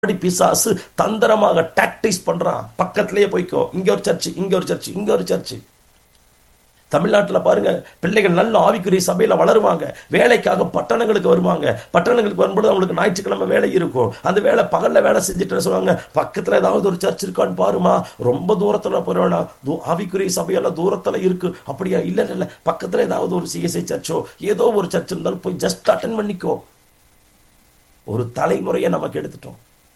அப்படி பிசாசு தந்திரமாக டாக்டிஸ் பண்றான் பக்கத்திலேயே போய்க்கோ இங்க ஒரு சர்ச்சு இங்க ஒரு சர்ச்சு இங்க ஒரு சர்ச்சு தமிழ்நாட்டில் பாருங்க பிள்ளைகள் நல்ல ஆவிக்குரிய சபையில வளருவாங்க வேலைக்காக பட்டணங்களுக்கு வருவாங்க பட்டணங்களுக்கு வரும்போது அவங்களுக்கு ஞாயிற்றுக்கிழமை வேலை இருக்கும் அந்த வேலை பகல்ல வேலை செஞ்சுட்டு சொல்லுவாங்க பக்கத்துல ஏதாவது ஒரு சர்ச் இருக்கான்னு பாருமா ரொம்ப தூரத்துல போறா ஆவிக்குரிய சபையெல்லாம் தூரத்துல இருக்கு அப்படியா இல்ல இல்ல பக்கத்துல ஏதாவது ஒரு சிஎஸ்ஐ சர்ச்சோ ஏதோ ஒரு சர்ச் இருந்தாலும் போய் ஜஸ்ட் அட்டன் பண்ணிக்கோ ஒரு தலைமுறையை நமக்கு எடுத்துட்டோம்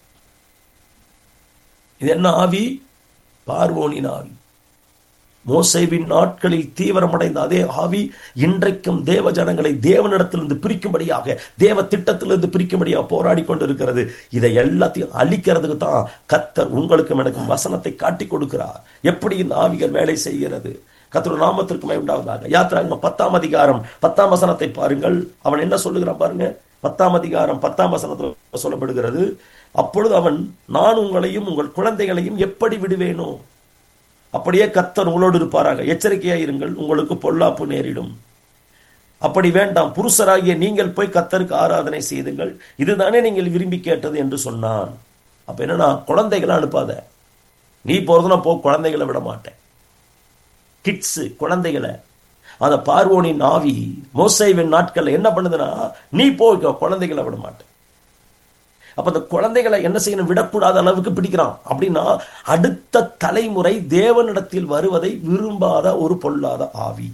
இது என்ன ஆவி பார்வோனின் ஆவி மோசைவின் நாட்களில் தீவிரமடைந்த அதே ஆவி இன்றைக்கும் தேவ ஜனங்களை தேவனிடத்திலிருந்து பிரிக்கும்படியாக தேவ திட்டத்திலிருந்து பிரிக்கும்படியாக போராடி கொண்டிருக்கிறது இதை எல்லாத்தையும் அழிக்கிறதுக்கு தான் கத்தர் உங்களுக்கும் எனக்கும் வசனத்தை காட்டி கொடுக்கிறார் எப்படி இந்த ஆவிகள் வேலை செய்கிறது கத்தர் நாமத்திற்கு உண்டாவதாக யாத்திராங்க பத்தாம் அதிகாரம் பத்தாம் வசனத்தை பாருங்கள் அவன் என்ன சொல்லுகிறான் பாருங்க பத்தாம் அதிகாரம் பத்தாம் வசனத்தில் சொல்லப்படுகிறது அப்பொழுது அவன் நான் உங்களையும் உங்கள் குழந்தைகளையும் எப்படி விடுவேனோ அப்படியே கத்தர் உங்களோடு இருப்பாராக எச்சரிக்கையா இருங்கள் உங்களுக்கு பொல்லாப்பு நேரிடும் அப்படி வேண்டாம் புருஷராகிய நீங்கள் போய் கத்தருக்கு ஆராதனை செய்துங்கள் இதுதானே நீங்கள் விரும்பி கேட்டது என்று சொன்னான் அப்ப என்னன்னா குழந்தைகளை அனுப்பாத நீ போறதுனா போ குழந்தைகளை விட மாட்டேன் கிட்ஸ் குழந்தைகளை அந்த பார்வோனின் ஆவி மோசைவின் நாட்கள்ல என்ன பண்ணுதுன்னா நீ போய் குழந்தைகளை விட மாட்டேன் அப்ப அந்த குழந்தைகளை என்ன செய்யணும் விடக்கூடாத அளவுக்கு பிடிக்கிறான் அப்படின்னா அடுத்த தலைமுறை தேவனிடத்தில் வருவதை விரும்பாத ஒரு பொல்லாத ஆவி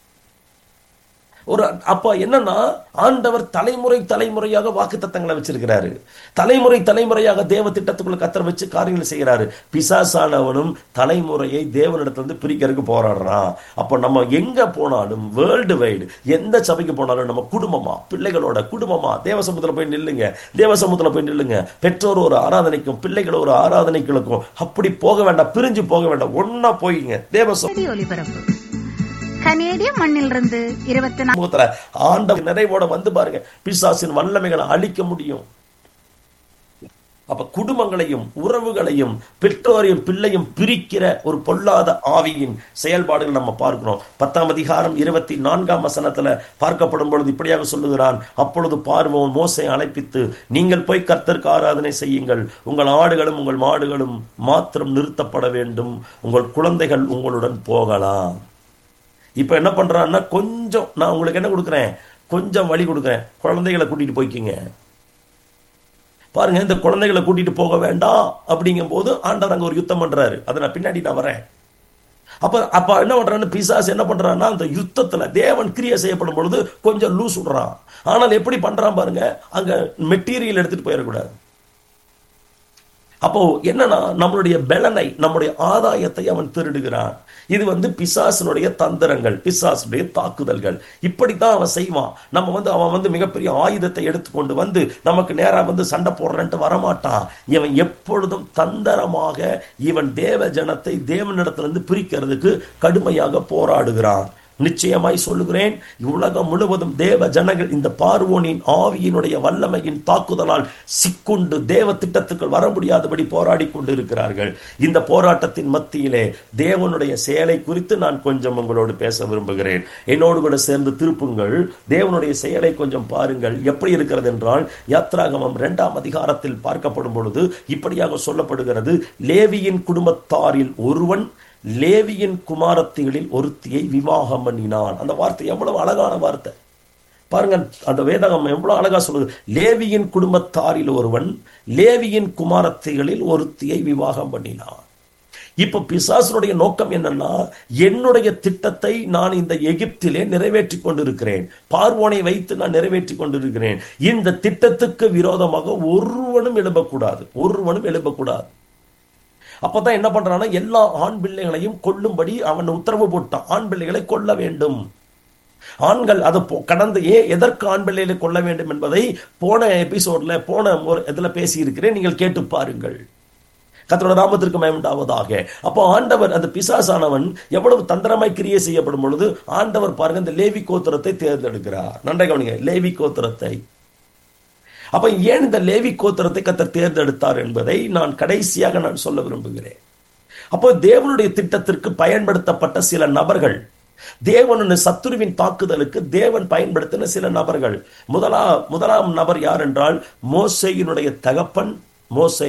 ஒரு அப்ப என்னன்னா ஆண்டவர் தலைமுறை தலைமுறையாக வாக்கு தத்தங்களை வச்சிருக்கிறாரு தலைமுறை தலைமுறையாக தேவ திட்டத்துக்குள்ள கத்தர் வச்சு காரியங்களை செய்கிறாரு பிசாசானவனும் தலைமுறையை தேவனிடத்திலிருந்து பிரிக்கிறதுக்கு போராடுறான் அப்ப நம்ம எங்க போனாலும் வேர்ல்டு வைடு எந்த சபைக்கு போனாலும் நம்ம குடும்பமா பிள்ளைகளோட குடும்பமா தேவ சமூகத்துல போய் நில்லுங்க தேவ சமூகத்துல போய் நில்லுங்க பெற்றோர் ஒரு ஆராதனைக்கும் பிள்ளைகள் ஒரு ஆராதனைகளுக்கும் அப்படி போக வேண்டாம் பிரிஞ்சு போக வேண்டாம் ஒன்னா போய்ங்க தேவ செய்தி ஒலிபரப்பு கனேடிய மண்ணிலிருந்து இருபத்தி நாலு சமூகத்துல ஆண்டவர் நிறைவோட வந்து பாருங்க பிசாசின் வல்லமைகளை அழிக்க முடியும் அப்ப குடும்பங்களையும் உறவுகளையும் பெற்றோரையும் பிள்ளையும் பிரிக்கிற ஒரு பொல்லாத ஆவியின் செயல்பாடுகள் நம்ம பார்க்கிறோம் பத்தாம் அதிகாரம் இருபத்தி நான்காம் வசனத்துல பார்க்கப்படும் பொழுது இப்படியாக சொல்லுகிறான் அப்பொழுது பார்வோன் மோசை அழைப்பித்து நீங்கள் போய் கர்த்தருக்கு ஆராதனை செய்யுங்கள் உங்கள் ஆடுகளும் உங்கள் மாடுகளும் மாத்திரம் நிறுத்தப்பட வேண்டும் உங்கள் குழந்தைகள் உங்களுடன் போகலாம் இப்ப என்ன பண்றான்னா கொஞ்சம் நான் உங்களுக்கு என்ன கொடுக்குறேன் கொஞ்சம் வழி கொடுக்குறேன் குழந்தைகளை கூட்டிட்டு போய்க்கிங்க பாருங்க இந்த குழந்தைகளை கூட்டிட்டு போக வேண்டாம் அப்படிங்கும் போது ஆண்டவர் அங்க ஒரு யுத்தம் பண்றாரு அதை நான் பின்னாடி நான் வரேன் அப்ப அப்ப என்ன பண்றான்னு பிசாஸ் என்ன பண்றான்னா அந்த யுத்தத்துல தேவன் கிரியை செய்யப்படும் பொழுது கொஞ்சம் லூஸ் விடுறான் ஆனால் எப்படி பண்றான் பாருங்க அங்க மெட்டீரியல் எடுத்துட்டு போயிடக்கூடாது அப்போ என்னன்னா நம்மளுடைய பலனை நம்முடைய ஆதாயத்தை அவன் திருடுகிறான் இது வந்து பிசாசனுடைய தந்திரங்கள் பிசாசுடைய தாக்குதல்கள் இப்படித்தான் அவன் செய்வான் நம்ம வந்து அவன் வந்து மிகப்பெரிய ஆயுதத்தை எடுத்துக்கொண்டு வந்து நமக்கு நேரா வந்து சண்டை போடுறேன்ட்டு வரமாட்டான் இவன் எப்பொழுதும் தந்திரமாக இவன் தேவ ஜனத்தை தேவனிடத்திலிருந்து பிரிக்கிறதுக்கு கடுமையாக போராடுகிறான் நிச்சயமாய் சொல்லுகிறேன் உலகம் முழுவதும் தேவ ஜனங்கள் இந்த பார்வோனின் ஆவியினுடைய வல்லமையின் தாக்குதலால் சிக்குண்டு தேவ திட்டத்துக்குள் வர முடியாதபடி போராடி கொண்டு இருக்கிறார்கள் இந்த போராட்டத்தின் மத்தியிலே தேவனுடைய செயலை குறித்து நான் கொஞ்சம் உங்களோடு பேச விரும்புகிறேன் என்னோடு கூட சேர்ந்து திருப்புங்கள் தேவனுடைய செயலை கொஞ்சம் பாருங்கள் எப்படி இருக்கிறது என்றால் யாத்ராகமம் இரண்டாம் அதிகாரத்தில் பார்க்கப்படும் பொழுது இப்படியாக சொல்லப்படுகிறது லேவியின் குடும்பத்தாரில் ஒருவன் லேவியின் குமாரத்திகளில் ஒருத்தியை விவாகம் பண்ணினான் அந்த வார்த்தை எவ்வளவு அழகான வார்த்தை பாருங்க அந்த வேதகம் எவ்வளவு அழகா சொல்லுது லேவியின் குடும்பத்தாரில் ஒருவன் லேவியின் குமாரத்திகளில் ஒருத்தியை விவாகம் பண்ணினான் இப்ப பிசாசனுடைய நோக்கம் என்னன்னா என்னுடைய திட்டத்தை நான் இந்த எகிப்திலே நிறைவேற்றி கொண்டிருக்கிறேன் பார்வோனை வைத்து நான் நிறைவேற்றி கொண்டிருக்கிறேன் இந்த திட்டத்துக்கு விரோதமாக ஒருவனும் எழுப்பக்கூடாது ஒருவனும் எழுப்பக்கூடாது அப்பதான் என்ன பண்றான்னா எல்லா ஆண் பிள்ளைகளையும் கொல்லும்படி அவன் உத்தரவு போட்டான் ஆண் பிள்ளைகளை கொல்ல வேண்டும் ஆண்கள் அதை கடந்து ஏ எதற்கு ஆண் பிள்ளைகளை கொல்ல வேண்டும் என்பதை போன எபிசோட்ல போன ஒரு இதுல பேசி இருக்கிறேன் நீங்கள் கேட்டு பாருங்கள் கத்தரோட நாமத்திற்கு மயமுண்டாவதாக அப்போ ஆண்டவர் அந்த பிசாசானவன் எவ்வளவு தந்திரமாய் கிரியை செய்யப்படும் பொழுது ஆண்டவர் பாருங்க இந்த லேவி கோத்திரத்தை தேர்ந்தெடுக்கிறார் நன்றாக கவனிங்க லேவி கோத்திரத்தை அப்ப ஏன் இந்த லேவி கோத்திரத்தை கத்தர் தேர்ந்தெடுத்தார் என்பதை நான் கடைசியாக நான் சொல்ல விரும்புகிறேன் அப்போ தேவனுடைய திட்டத்திற்கு பயன்படுத்தப்பட்ட சில நபர்கள் தேவனுடைய சத்துருவின் தாக்குதலுக்கு தேவன் பயன்படுத்தின சில நபர்கள் முதலா முதலாம் நபர் யார் என்றால் மோசையினுடைய தகப்பன் மோசே